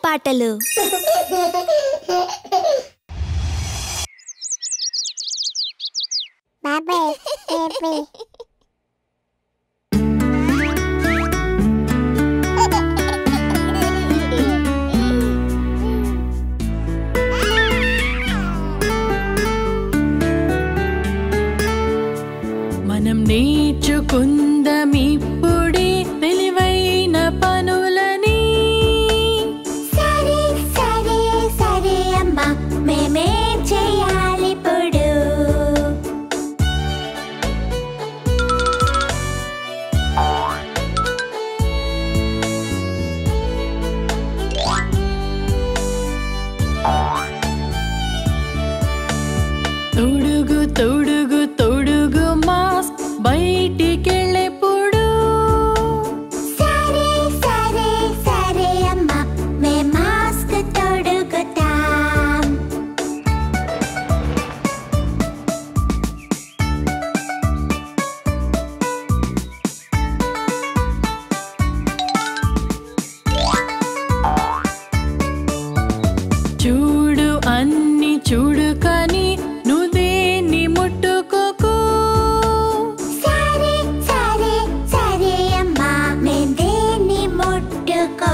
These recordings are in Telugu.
పాటలు బాబాయ్ బేబీ మనం నేర్చుకుందాం ఇప్పుడే తెలివైన పనులని సరే సరే సరే అమ్మా మేమే చేయాలి ఇప్పుడు తొడుగు తొడుగు తొడుగు మాస్క్ బయటికెళ్ళెప్పుడు సరే సరే సరే అమ్మా మే మాస్క్ తొడుగుతాం చూడు అన్ని చూడు కానీ నువ్వేని ముట్టుకోకు సరే సరే సరే అమ్మా మేం దేన్ని ముట్టుకో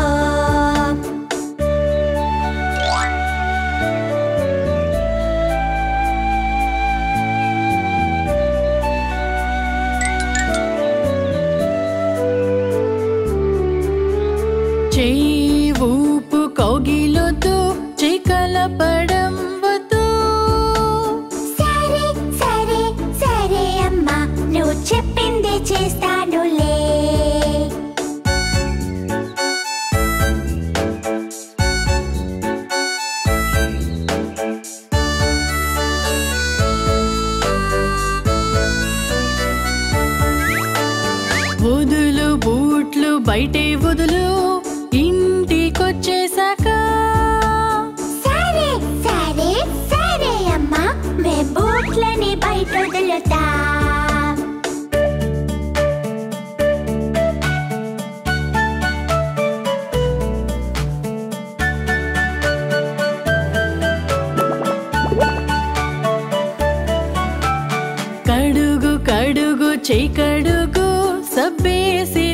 చెయ్యి ఊపు కౌగిలొద్దు చికలపడం వద్దు సరే సరే సరే అమ్మా నువ్వు చెప్పింది చేస్తానులే వదులు బూట్లు బయటే వదులు ఇంటికొచ్చేసాక సరే సరే సరే అమ్మా మే బూట్లని బయట వదులుతాం కడుగు కడుగు చెయ్యి కడుగు సబ్బేసి